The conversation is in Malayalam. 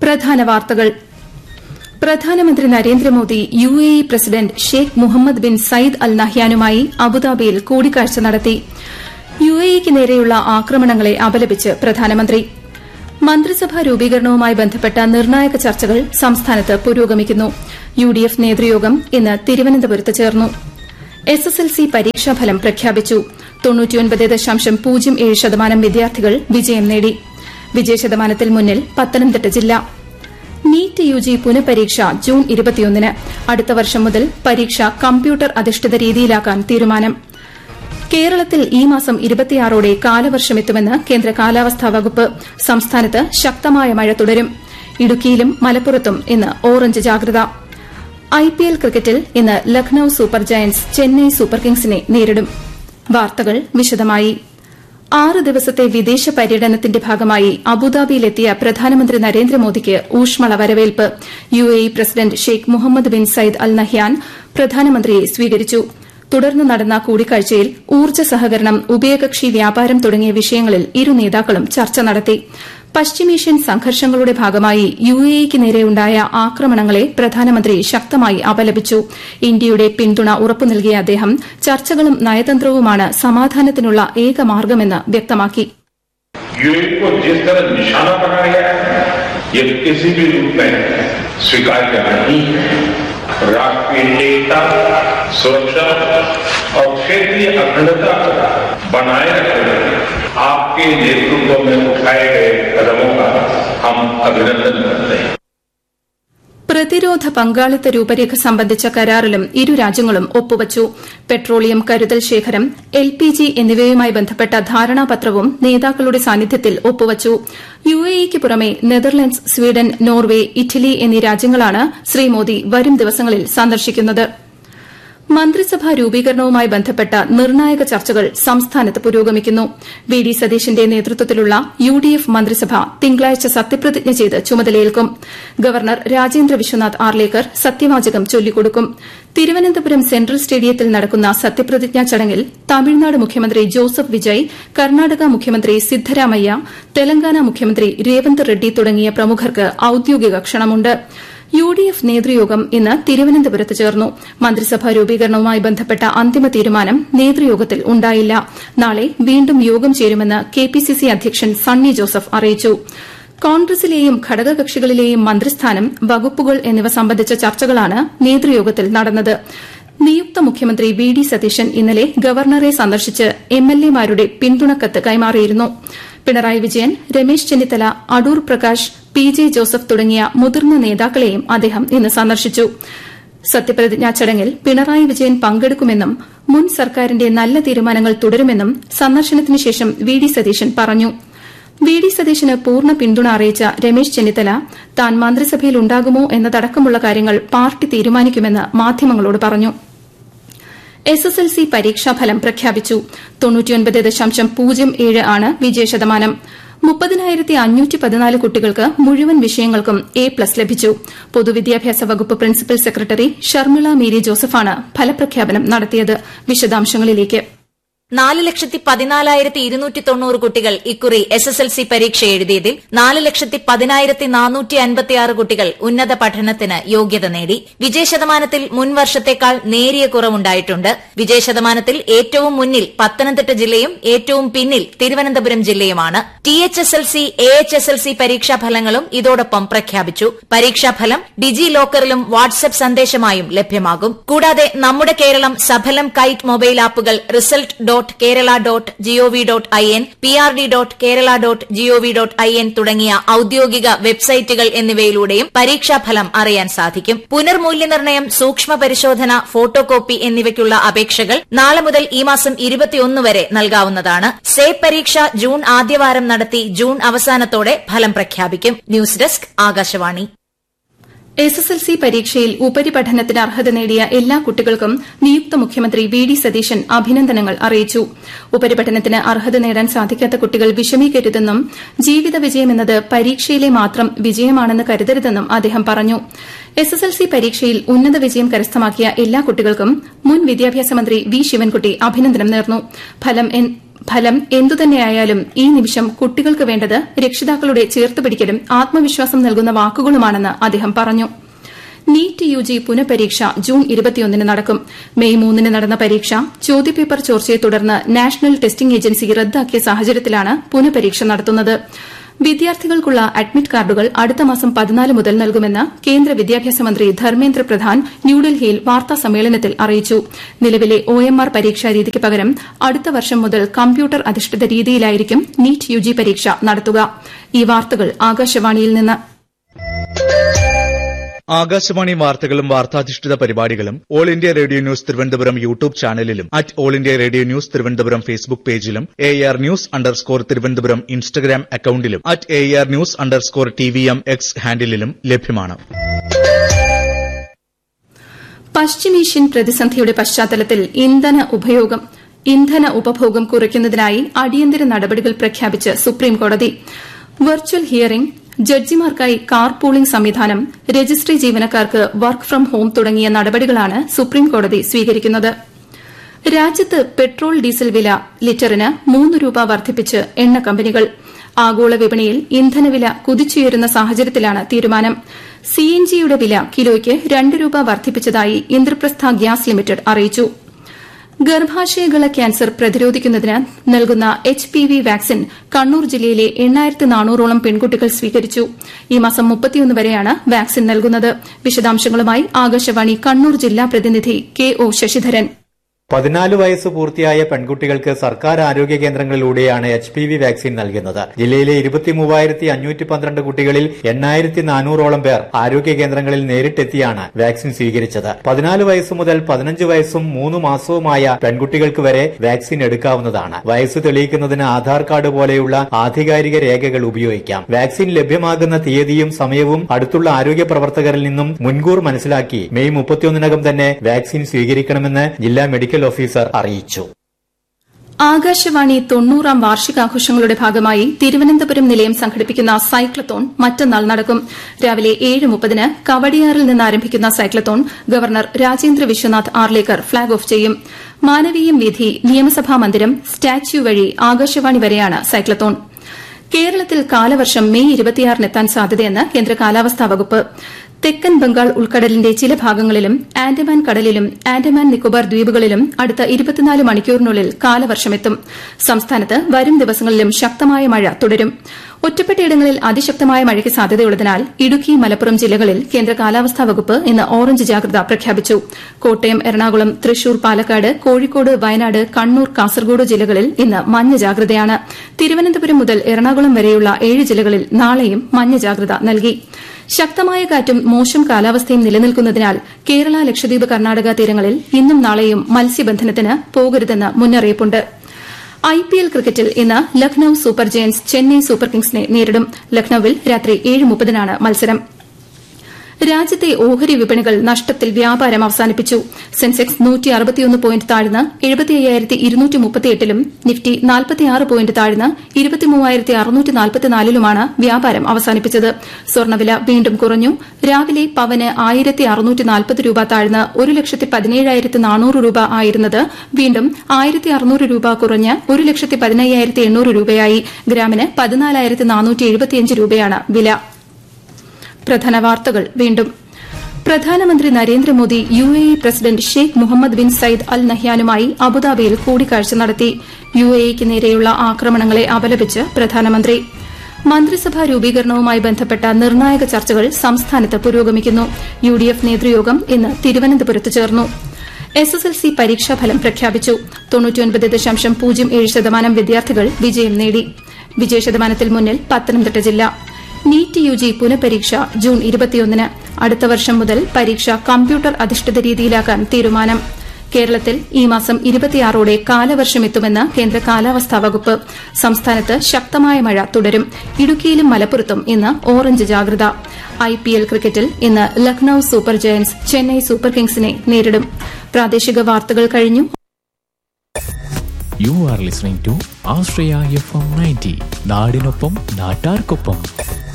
പ്രധാന വാർത്തകൾ പ്രധാനമന്ത്രി Narendra Modi U A E president Sheikh Muhammad bin Zayed Al നഹ്യാനുമായി അബുദാബിയിൽ കൂടിക്കാഴ്ച നടത്തി യു എ ഇക്ക് നേരെയുള്ള ആക്രമണങ്ങളെ അപലപിച്ച് പ്രധാനമന്ത്രി മന്ത്രിസഭാ രൂപീകരണവുമായി ബന്ധപ്പെട്ട നിർണായക ചർച്ചകൾ സംസ്ഥാനത്ത് പുരോഗമിക്കുന്നു യു ഡി എഫ് നേതൃയോഗം ഇന്ന് തിരുവനന്തപുരത്ത് ചേർന്നു എസ് എസ് എൽ സി പരീക്ഷാഫലം പ്രഖ്യാപിച്ചു ശതമാനം വിദ്യാർത്ഥികൾ വിജയം നേടി വിജയശതമാനത്തിൽ മുന്നിൽ പത്തനംതിട്ട ജില്ല നീറ്റ് യുജി പുനഃപരീക്ഷ ജൂൺ ഇരുപത്തിയൊന്നിന് അടുത്ത വർഷം മുതൽ പരീക്ഷ കമ്പ്യൂട്ടർ അധിഷ്ഠിത രീതിയിലാക്കാൻ തീരുമാനം കേരളത്തിൽ ഈ മാസം ഇരുപത്തിയാറോടെ കാലവർഷമെത്തുമെന്ന് കേന്ദ്ര കാലാവസ്ഥാ വകുപ്പ് സംസ്ഥാനത്ത് ശക്തമായ മഴ തുടരും ഇടുക്കിയിലും മലപ്പുറത്തും ഇന്ന് ഓറഞ്ച് ജാഗ്രത ഐപിഎൽ ക്രിക്കറ്റിൽ ഇന്ന് Lucknow super giants Chennai super കിങ്സിനെ നേരിടും വാർത്തകൾ വിശദമായി ആറ് ദിവസത്തെ വിദേശ പര്യടനത്തിന്റെ ഭാഗമായി അബുദാബിയിലെത്തിയ പ്രധാനമന്ത്രി നരേന്ദ്രമോദിക്ക് ഊഷ്മള വരവേൽപ്പ് U A E president Sheikh Muhammad bin Zayed Al Nahyan പ്രധാനമന്ത്രിയെ സ്വീകരിച്ചു തുടർന്ന് നടന്ന കൂടിക്കാഴ്ചയിൽ ഊർജ്ജ സഹകരണം ഉഭയകക്ഷി വ്യാപാരം തുടങ്ങിയ വിഷയങ്ങളിൽ ഇരു നേതാക്കളും ചർച്ച നടത്തി പശ്ചിമേഷ്യൻ സംഘർഷങ്ങളുടെ ഭാഗമായി യു എ ഇക്ക് നേരെയുണ്ടായ ആക്രമണങ്ങളെ പ്രധാനമന്ത്രി ശക്തമായി അപലപിച്ചു ഇന്ത്യയുടെ പിന്തുണ ഉറപ്പു നൽകിയ അദ്ദേഹം ചർച്ചകളും നയതന്ത്രവുമാണ് സമാധാനത്തിനുള്ള ഏക മാർഗമെന്ന് വ്യക്തമാക്കി यूएई को जिस तरह निशाना बनाया गया है ये किसी भी रूप में स्वीकार्य नहीं है राष्ट्रीय एकता सुरक्षा और क्षेत्रीय अखंडता बनाए रखने आपके नेतृत्व में उठाए गए कदमों का हम अभिनंदन करते हैं പ്രതിരോധ പങ്കാളിത്ത രൂപരേഖ സംബന്ധിച്ച കരാറിലും ഇരു രാജ്യങ്ങളും ഒപ്പുവച്ചു പെട്രോളിയം കരുതൽ ശേഖരം എൽ പി ജി എന്നിവയുമായി ബന്ധപ്പെട്ട ധാരണാപത്രവും നേതാക്കളുടെ സാന്നിധ്യത്തിൽ ഒപ്പുവച്ചു യു എ ഇക്ക് പുറമെ നെതർലൻഡ്സ് സ്വീഡൻ നോർവെ ഇറ്റലി എന്നീ രാജ്യങ്ങളാണ് ശ്രീ മോദി വരും ദിവസങ്ങളിൽ സന്ദർശിക്കുന്നത് മന്ത്രിസഭാ രൂപീകരണവുമായി ബന്ധപ്പെട്ട നിർണായക ചർച്ചകൾ സംസ്ഥാനത്ത് പുരോഗമിക്കുന്നു വി ഡി സതീശന്റെ നേതൃത്വത്തിലുള്ള യു ഡി എഫ് മന്ത്രിസഭ തിങ്കളാഴ്ച സത്യപ്രതിജ്ഞ ചെയ്ത് ചുമതലയേൽക്കും ഗവർണർ രാജേന്ദ്ര വിശ്വനാഥ് ആർലേക്കർ സത്യവാചകം ചൊല്ലിക്കൊടുക്കും തിരുവനന്തപുരം സെൻട്രൽ സ്റ്റേഡിയത്തിൽ നടക്കുന്ന സത്യപ്രതിജ്ഞാ ചടങ്ങിൽ തമിഴ്നാട് മുഖ്യമന്ത്രി ജോസഫ് വിജയ് കർണാടക മുഖ്യമന്ത്രി സിദ്ധരാമയ്യ തെലങ്കാന മുഖ്യമന്ത്രി രേവന്ത് റെഡ്ഡി തുടങ്ങിയ പ്രമുഖർക്ക് ഔദ്യോഗിക ക്ഷണമുണ്ട് യു ഡി എഫ് നേതൃയോഗം ഇന്ന് തിരുവനന്തപുരത്ത് ചേർന്നു മന്ത്രിസഭാ രൂപീകരണവുമായി ബന്ധപ്പെട്ട അന്തിമ തീരുമാനം നേതൃയോഗത്തിൽ ഉണ്ടായില്ല നാളെ വീണ്ടും യോഗം ചേരുമെന്ന് കെ പി സി സി അധ്യക്ഷൻ സണ്ണി ജോസഫ് അറിയിച്ചു കോൺഗ്രസിലെയും ഘടകകക്ഷികളിലെയും മന്ത്രിസ്ഥാനം വകുപ്പുകൾ എന്നിവ സംബന്ധിച്ച ചർച്ചകളാണ് നേതൃയോഗത്തിൽ നടന്നത് നിയുക്ത മുഖ്യമന്ത്രി വി ഡി സതീശൻ ഇന്നലെ ഗവർണറെ സന്ദർശിച്ച് എംഎൽഎമാരുടെ പിന്തുണക്കത്ത് കൈമാറിയിരുന്നു പിണറായി വിജയൻ രമേശ് ചെന്നിത്തല അടൂർ പ്രകാശ് പി ജെ ജോസഫ് തുടങ്ങിയ മുതിർന്ന നേതാക്കളെയും അദ്ദേഹം ഇന്ന് സന്ദർശിച്ചു സത്യപ്രതിജ്ഞാ ചടങ്ങിൽ പിണറായി വിജയൻ പങ്കെടുക്കുമെന്നും മുൻ സർക്കാരിന്റെ നല്ല തീരുമാനങ്ങൾ തുടരുമെന്നും സന്ദർശനത്തിനു ശേഷം വി ഡി സതീശൻ പറഞ്ഞു വി ഡി സതീശന് പൂർണ്ണ പിന്തുണ അറിയിച്ച രമേശ് ചെന്നിത്തല താൻ മന്ത്രിസഭയിലുണ്ടാകുമോ എന്നതടക്കമുള്ള കാര്യങ്ങൾ പാർട്ടി തീരുമാനിക്കുമെന്ന് മാധ്യമങ്ങളോട് പറഞ്ഞു എസ് എസ് എൽ സി പരീക്ഷാഫലം പ്രഖ്യാപിച്ചു ആണ് വിജയശതമാനം മുപ്പതിനായിരത്തി അഞ്ഞൂറ്റി പതിനാല് കുട്ടികൾക്ക് മുഴുവൻ വിഷയങ്ങൾക്കും എ പ്ലസ് ലഭിച്ചു പൊതുവിദ്യാഭ്യാസ വകുപ്പ് പ്രിൻസിപ്പൽ സെക്രട്ടറി ഷർമിള മേരി ജോസഫാണ് ഫലപ്രഖ്യാപനം നടത്തിയത് വിശദാംശങ്ങളിലേക്ക് നാല് ലക്ഷത്തി പതിനാലായിരത്തി ഇരുന്നൂറ്റി തൊണ്ണൂറ് കുട്ടികൾ ഇക്കുറി എസ് എസ് എൽ സി പരീക്ഷ എഴുതിയതിൽ നാല് ലക്ഷത്തി പതിനായിരത്തി നാനൂറ്റി അൻപത്തിയാറ് കുട്ടികൾ ഉന്നത പഠനത്തിന് യോഗ്യത നേടി വിജയശതമാനത്തിൽ മുൻ വർഷത്തേക്കാൾ നേരിയ കുറവുണ്ടായിട്ടുണ്ട് വിജയശതമാനത്തിൽ ഏറ്റവും മുന്നിൽ പത്തനംതിട്ട ജില്ലയും ഏറ്റവും പിന്നിൽ തിരുവനന്തപുരം ജില്ലയുമാണ് T H S L C A H S L C പരീക്ഷാഫലങ്ങളും ഇതോടൊപ്പം പ്രഖ്യാപിച്ചു പരീക്ഷാഫലം ഡിജി ലോക്കറിലും വാട്സ്ആപ്പ് സന്ദേശമായും ലഭ്യമാകും കൂടാതെ നമ്മുടെ കേരളം സഫലം കൈറ്റ് മൊബൈൽ ആപ്പുകൾ result dot Kerala dot gov dot I N P R D dot Kerala dot gov dot I N തുടങ്ങിയ ഔദ്യോഗിക വെബ്സൈറ്റുകൾ എന്നിവയിലൂടെയും പരീക്ഷാഫലം അറിയാൻ സാധിക്കും പുനർമൂല്യനിർണ്ണയം സൂക്ഷ്മ പരിശോധന ഫോട്ടോ കോപ്പി എന്നിവയ്ക്കുള്ള അപേക്ഷകൾ നാളെ മുതൽ ഈ മാസം ഇരുപത്തിയൊന്ന് വരെ നൽകാവുന്നതാണ് സേബ് പരീക്ഷ ജൂൺ ആദ്യവാരം നടത്തി ജൂൺ അവസാനത്തോടെ ഫലം പ്രഖ്യാപിക്കും news desk Akashvani S S L C പരീക്ഷയിൽ ഉപരിപഠനത്തിന് അർഹത നേടിയ എല്ലാ കുട്ടികൾക്കും നിയുക്ത മുഖ്യമന്ത്രി വി ഡി സതീശൻ അഭിനന്ദനങ്ങൾ അറിയിച്ചു ഉപരിപഠനത്തിന് അർഹത നേടാൻ സാധിക്കാത്ത കുട്ടികൾ വിഷമിക്കരുതെന്നും ജീവിത വിജയമെന്നത് പരീക്ഷയിലെ മാത്രം വിജയമാണെന്ന് കരുതരുതെന്നും അദ്ദേഹം പറഞ്ഞു എസ് എസ് എൽ സി പരീക്ഷയിൽ ഉന്നത വിജയം കരസ്ഥമാക്കിയ എല്ലാ കുട്ടികൾക്കും മുൻ വിദ്യാഭ്യാസ മന്ത്രി വി ശിവൻകുട്ടി അഭിനന്ദനം നേർന്നു ഫലം ഫലം എന്തുതന്നെയായാലും ഈ നിമിഷം കുട്ടികൾക്ക് വേണ്ടത് രക്ഷിതാക്കളുടെ ചേർത്തുപിടിക്കലും ആത്മവിശ്വാസം നൽകുന്ന വാക്കുകളുമാണെന്ന് അദ്ദേഹം പറഞ്ഞു നീറ്റ് യു ജി പുനഃപരീക്ഷ ജൂൺ ഇരുപത്തിയൊന്നിന് നടക്കും മെയ് മൂന്നിന് നടന്ന പരീക്ഷ ചോദ്യപേപ്പർ ചോർച്ചയെ തുടർന്ന് നാഷണൽ ടെസ്റ്റിംഗ് ഏജൻസി റദ്ദാക്കിയ സാഹചര്യത്തിലാണ് പുനഃപരീക്ഷ നടത്തുന്നത് വിദ്യാർത്ഥികൾക്കുള്ള അഡ്മിറ്റ് കാർഡുകൾ അടുത്ത മാസം പതിനാല് മുതൽ നൽകുമെന്ന് കേന്ദ്ര വിദ്യാഭ്യാസ മന്ത്രി ധർമ്മേന്ദ്ര പ്രധാൻ ന്യൂഡൽഹിയിൽ വാർത്താ സമ്മേളനത്തിൽ അറിയിച്ചു നിലവിലെ ഒ എം ആർ പരീക്ഷാ രീതിക്ക് പകരം അടുത്ത വർഷം മുതൽ കമ്പ്യൂട്ടർ അധിഷ്ഠിത രീതിയിലായിരിക്കും നീറ്റ് യു ജി പരീക്ഷ നടത്തുക ഈ വാർത്തകൾ ആകാശവാണിയിൽ നിന്ന് ആകാശവാണി വാർത്തകളും വാർത്താധിഷ്ഠിത പരിപാടികളും all India radio news Thiruvananthapuram YouTube ചാനലിലും at all India radio news Thiruvananthapuram Facebook പേജിലും A R news underscore Thiruvananthapuram Instagram അക്കൌണ്ടിലും at A R news underscore T V M X ഹാൻഡിലും ലഭ്യമാണ് പശ്ചിമേഷ്യൻ പ്രതിസന്ധിയുടെ പശ്ചാത്തലത്തിൽ ഇന്ധന ഉപയോഗം ഇന്ധന ഉപഭോഗം കുറയ്ക്കുന്നതിനായി അടിയന്തര നടപടികൾ പ്രഖ്യാപിച്ച് സുപ്രീംകോടതി വെർച്വൽ ഹിയറിംഗ് ജഡ്ജിമാർക്കായി കാർ പൂളിംഗ് സംവിധാനം രജിസ്ട്രി ജീവനക്കാർക്ക് വർക്ക് ഫ്രം ഹോം തുടങ്ങിയ നടപടികളാണ് സുപ്രീംകോടതി സ്വീകരിക്കുന്നത് രാജ്യത്ത് പെട്രോൾ ഡീസൽ വില ലിറ്ററിന് മൂന്ന് രൂപ വർദ്ധിപ്പിച്ച് എണ്ണ കമ്പനികൾ ആഗോള വിപണിയിൽ ഇന്ധനവില കുതിച്ചുയരുന്ന സാഹചര്യത്തിലാണ് തീരുമാനം സിഎൻജിയുടെ വില കിലോയ്ക്ക് രണ്ട് രൂപ വർദ്ധിപ്പിച്ചതായി ഇന്ദ്രപ്രസ്ഥ ഗ്യാസ് ലിമിറ്റഡ് അറിയിച്ചു ഗർഭാശയകള ക്യാൻസർ പ്രതിരോധിക്കുന്നതിന് നൽകുന്ന H P V vaccine Kannur ജില്ലയിലെ എണ്ണായിരത്തി നാനൂറോളം പെൺകുട്ടികൾ സ്വീകരിച്ചു ഈ മാസം മുപ്പത്തിയൊന്ന് വരെയാണ് വാക്സിൻ നൽകുന്നത് വിശദാംശങ്ങളുമായി ആകാശവാണി കണ്ണൂർ ജില്ലാ പ്രതിനിധി കെ ഒ ശശിധരൻ പതിനാല് വയസ്സ് പൂർത്തിയായ പെൺകുട്ടികൾക്ക് സർക്കാർ ആരോഗ്യ കേന്ദ്രങ്ങളിലൂടെയാണ് എച്ച് പി വി വാക്സിൻ നൽകുന്നത് ജില്ലയിലെ ഇരുപത്തി മൂവായിരത്തി അഞ്ഞൂറ്റി പന്ത്രണ്ട് കുട്ടികളിൽ എണ്ണായിരത്തി നാനൂറോളം പേർ ആരോഗ്യ കേന്ദ്രങ്ങളിൽ നേരിട്ടെത്തിയാണ് വാക്സിൻ സ്വീകരിച്ചത് പതിനാല് വയസ്സ് മുതൽ പതിനഞ്ച് വയസ്സും മൂന്ന് മാസവുമായ പെൺകുട്ടികൾക്ക് വരെ വാക്സിൻ എടുക്കാവുന്നതാണ് വയസ്സ് തെളിയിക്കുന്നതിന് ആധാർ കാർഡ് പോലെയുള്ള ആധികാരിക രേഖകൾ ഉപയോഗിക്കാം വാക്സിൻ ലഭ്യമാകുന്ന തീയതിയും സമയവും അടുത്തുള്ള ആരോഗ്യ പ്രവർത്തകരിൽ നിന്നും മുൻകൂർ മനസ്സിലാക്കി മെയ് മുപ്പത്തിയൊന്നിനകം തന്നെ വാക്സിൻ സ്വീകരിക്കണമെന്ന് ജില്ലാ മെഡിക്കൽ ഓഫീസർ അറിയിച്ചു ആകാശവാണി തൊണ്ണൂറാം വാർഷികാഘോഷങ്ങളുടെ ഭാഗമായി തിരുവനന്തപുരം നിലയം സംഘടിപ്പിക്കുന്ന സൈക്ലത്തോൺ മറ്റന്നാൾ നടക്കും രാവിലെ ഏഴ് മുപ്പതിന് കവടിയാറിൽ നിന്ന് ആരംഭിക്കുന്ന cyclathon governor Rajendra Vishwanath Arlekar flag off ചെയ്യും മാനവീയം വീഥി നിയമസഭാ മന്ദിരം സ്റ്റാച്യു വഴി ആകാശവാണി വരെയാണ് സൈക്ലത്തോൺ കേരളത്തിൽ കാലവർഷം മെയ് ഇരുപത്തിയാറിനെത്താൻ സാധ്യതയെന്ന് കേന്ദ്ര കാലാവസ്ഥാ വകുപ്പ് തെക്കൻ ബംഗാൾ ഉൾക്കടലിന്റെ ചില ഭാഗങ്ങളിലും ആൻഡമാൻ കടലിലും ആൻഡമാൻ നിക്കോബാർ ദ്വീപുകളിലും അടുത്ത ഇരുപത്തിനാല് മണിക്കൂറിനുള്ളിൽ കാലവർഷമെത്തും സംസ്ഥാനത്ത് വരും ദിവസങ്ങളിലും ശക്തമായ മഴ തുടരും ഒറ്റപ്പെട്ടയിടങ്ങളിൽ അതിശക്തമായ മഴയ്ക്ക് സാധ്യതയുള്ളതിനാൽ ഇടുക്കി മലപ്പുറം ജില്ലകളിൽ കേന്ദ്ര കാലാവസ്ഥാ വകുപ്പ് ഇന്ന് ഓറഞ്ച് ജാഗ്രത പ്രഖ്യാപിച്ചു കോട്ടയം എറണാകുളം തൃശൂർ പാലക്കാട് കോഴിക്കോട് വയനാട് കണ്ണൂർ കാസർഗോഡ് ജില്ലകളിൽ ഇന്ന് മഞ്ഞ ജാഗ്രതയാണ് തിരുവനന്തപുരം മുതൽ എറണാകുളം വരെയുള്ള ഏഴ് ജില്ലകളിൽ നാളെയും മഞ്ഞ ജാഗ്രത നൽകി ശക്തമായ കാറ്റും മോശം കാലാവസ്ഥയും നിലനിൽക്കുന്നതിനാൽ കേരള ലക്ഷദ്വീപ് കർണാടക തീരങ്ങളിൽ ഇന്നും നാളെയും മത്സ്യബന്ധനത്തിന് പോകരുതെന്ന് മുന്നറിയിപ്പുണ്ട് ഐപിഎൽ ക്രിക്കറ്റിൽ ഇന്ന് Lucknow super giants Chennai super കിങ്സിനെ നേരിടും ലക്നൌവിൽ രാത്രി ഏഴ് മുപ്പതിനാണ് മത്സരം രാജ്യത്തെ ഓഹരി വിപണികൾ നഷ്ടത്തിൽ വ്യാപാരം അവസാനിപ്പിച്ചു സെൻസെക്സ് നൂറ്റി അറുപത്തിയൊന്ന് പോയിന്റ് താഴ്ന്ന് എഴുപത്തി അയ്യായിരത്തി ഇരുന്നൂറ്റി മുപ്പത്തിയെട്ടിലും നിഫ്റ്റി നാൽപ്പത്തിയാറ് പോയിന്റ് താഴ്ന്ന് ഇരുപത്തിമൂവായിരത്തി അറുന്നൂറ്റി നാൽപ്പത്തിനാലിലുമാണ് വ്യാപാരം അവസാനിപ്പിച്ചത് സ്വർണ്ണവില വീണ്ടും കുറഞ്ഞു രാവിലെ പവന് ആയിരത്തി അറുന്നൂറ്റി നാൽപ്പത് രൂപ താഴ്ന്ന് ഒരു ലക്ഷത്തി പതിനേഴായിരത്തി നാനൂറ് രൂപ ആയിരുന്നത് വീണ്ടും ആയിരത്തി അറുന്നൂറ് രൂപ കുറഞ്ഞ് ഒരു ലക്ഷത്തി പതിനയ്യായിരത്തി എണ്ണൂറ് രൂപയായി ഗ്രാമിന് പതിനാലായിരത്തി നാനൂറ്റി എഴുപത്തിയഞ്ച് രൂപയാണ് വില പ്രധാന വാർത്തകൾ വീണ്ടും പ്രധാനമന്ത്രി Narendra Modi U A E president Sheikh Muhammad bin Zayed Al നഹ്യാനുമായി അബുദാബിയിൽ കൂടിക്കാഴ്ച നടത്തി യു എ ഇക്ക് നേരെയുള്ള ആക്രമണങ്ങളെ അപലപിച്ച് പ്രധാനമന്ത്രി മന്ത്രിസഭാ രൂപീകരണവുമായി ബന്ധപ്പെട്ട നിർണായക ചർച്ചകൾ സംസ്ഥാനത്ത് പുരോഗമിക്കുന്നു യു ഡി എഫ് നേതൃയോഗം ഇന്ന് തിരുവനന്തപുരത്ത് ചേർന്നു എസ് എസ് എൽ സി പരീക്ഷാഫലം പ്രഖ്യാപിച്ചു തൊണ്ണൂറ്റിയൊൻപത് ദശാംശം പൂജ്യം ഏഴ് ശതമാനം വിദ്യാർത്ഥികൾ വിജയം നേടി വിജയശതമാനത്തിൽ മുന്നിൽ പത്തനംതിട്ട ജില്ല നീറ്റ് യു ജി പുനഃപരീക്ഷ ജൂൺ ഇരുപത്തിയൊന്നിന് അടുത്ത വർഷം മുതൽ പരീക്ഷ കമ്പ്യൂട്ടർ അധിഷ്ഠിത രീതിയിലാക്കാൻ തീരുമാനം കേരളത്തിൽ ഈ മാസം ഇരുപത്തിയാറോടെ കാലവർഷമെത്തുമെന്ന് കേന്ദ്ര കാലാവസ്ഥാ വകുപ്പ് സംസ്ഥാനത്ത് ശക്തമായ മഴ തുടരും ഇടുക്കിയിലും മലപ്പുറത്തും ഇന്ന് ഓറഞ്ച് ജാഗ്രത ഐപിഎൽ ക്രിക്കറ്റിൽ ഇന്ന് Lucknow super giants Chennai super കിങ്സിനെ നേരിടും പ്രാദേശിക വാർത്തകൾ കഴിഞ്ഞു you are listening to Ashraya F M ninety നാടിനൊപ്പം നാട്ടാർക്കൊപ്പം